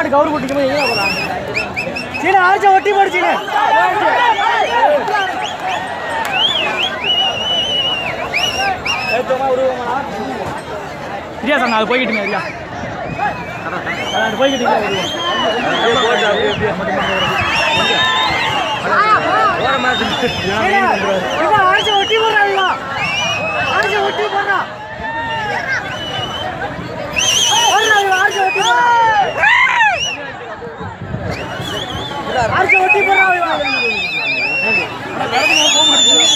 மாடு கவுரு குட்டிக்கு போய் எங்க போறான் சீன ஆர்ச்ச ஒட்டி போடு சீன சரியா சார் அது போய்கிட்டுங்க சரியா அது போய்கிட்டீங்க ஆர்ச்ச ஒட்டி போடுறாங்க ஆர்ச்ச ஒட்டி போடுறா ஆர்ச்ச ஒட்டி போடுறா ஆர்ச்ச ஒட்டி போடுறா